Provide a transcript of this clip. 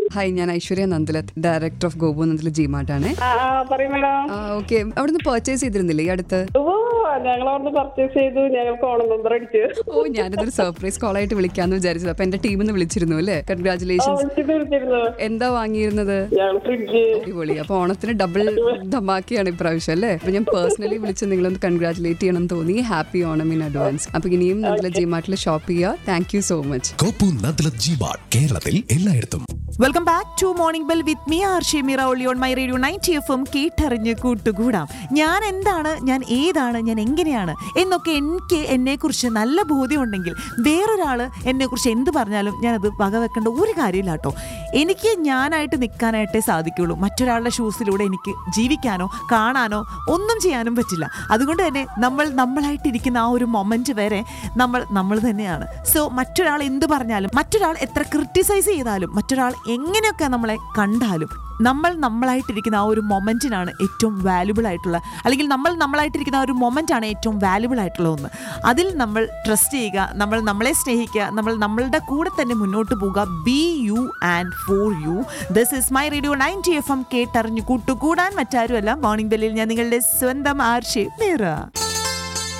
hi ഞാൻ Aishwarya Nandalath director of Gopu Nandala ജിമാർട്ടാണ് ആ ആ പറയും മേഡം ഓക്കെ അവിടുന്ന് പർച്ചേസ് ചെയ്തിരുന്നില്ലേ ഈ അടുത്ത് ഓ ഞങ്ങൾ അവിടുന്ന് പർച്ചേസ് ചെയ്തു ഞങ്ങൾക്ക് ഓണം നമ്പർ അടിച്ചു ഓ ഞാനിതൊരു സർപ്രൈസ് കോൾ ആയിട്ട് വിളിക്കാന്ന് വിചാരിച്ചത് അപ്പൊ എന്റെ ടീമിൽ നിന്ന് വിളിച്ചിരുന്നു അല്ലേ ആ, കൺഗ്രാചുലേഷൻസ് വിളിച്ചിട്ട് വിളിച്ചിരുന്നു എന്താ വാങ്ങിയിരുന്നത് ഞങ്ങൾ ഫ്രിഡ്ജ് അടിപൊളി അപ്പൊ ഓണത്തിന് ഡബിൾ ധമാക്കിയാണ് ഇപ്രാവശ്യം അല്ലേ അപ്പൊ ഞാൻ പേഴ്സണലി വിളിച്ച് നിങ്ങളൊന്ന് കൺഗ്രാചുലേറ്റ് ചെയ്യണം എന്ന് തോന്നി ഹാപ്പി ഓണം ഇൻ അഡ്വാൻസ് അപ്പൊ ഇനിയും നല്ല ജിമാർട്ടിൽ ഷോപ്പ് ചെയ്യുക thank you so much Gopu Nadlath ജിബാർ കേരളത്തിൽ എല്ലായിടത്തും welcome back to morning bell with me R Shameera ഒളി on my radio ninety F M കേട്ടറിഞ്ഞ് കൂട്ടുകൂടാം ഞാൻ എന്താണ് ഞാൻ ഏതാണ് ഞാൻ എങ്ങനെയാണ് എന്നൊക്കെ എനിക്ക് എന്നെക്കുറിച്ച് നല്ല ബോധ്യമുണ്ടെങ്കിൽ വേറൊരാൾ എന്നെക്കുറിച്ച് എന്ത് പറഞ്ഞാലും ഞാനത് വകവെക്കേണ്ട ഒരു കാര്യമില്ല കേട്ടോ എനിക്ക് ഞാനായിട്ട് നിൽക്കാനായിട്ടേ സാധിക്കുള്ളൂ മറ്റൊരാളുടെ ഷൂസിലൂടെ എനിക്ക് ജീവിക്കാനോ കാണാനോ ഒന്നും ചെയ്യാനും പറ്റില്ല അതുകൊണ്ട് തന്നെ നമ്മൾ നമ്മളായിട്ടിരിക്കുന്ന ആ ഒരു മൊമെന്റ് വരെ നമ്മൾ നമ്മൾ തന്നെയാണ് സോ മറ്റൊരാൾ എന്ത് പറഞ്ഞാലും മറ്റൊരാൾ എത്ര ക്രിട്ടിസൈസ് ചെയ്താലും മറ്റൊരാൾ എങ്ങനെയൊക്കെ നമ്മളെ കണ്ടാലും നമ്മൾ നമ്മളായിട്ടിരിക്കുന്ന ആ ഒരു മൊമെന്റിനാണ് ഏറ്റവും വാല്യുബിൾ ആയിട്ടുള്ള അല്ലെങ്കിൽ നമ്മൾ നമ്മളായിട്ടിരിക്കുന്ന ആ ഒരു മൊമെന്റ് ആണ് ഏറ്റവും വാല്യുബിൾ ആയിട്ടുള്ള ഒന്ന് അതിൽ നമ്മൾ ട്രസ്റ്റ് ചെയ്യുക നമ്മൾ നമ്മളെ സ്നേഹിക്കുക നമ്മൾ നമ്മളുടെ കൂടെ തന്നെ മുന്നോട്ട് പോവുക by you and for you this is my radio ninety F M കേട്ടറിഞ്ഞു കൂട്ടുകൂടാൻ മറ്റാരുമല്ല മോർണിംഗ് ബെല്ലിൽ ഞാൻ നിങ്ങളുടെ സ്വന്തം ആർഷേ മീറ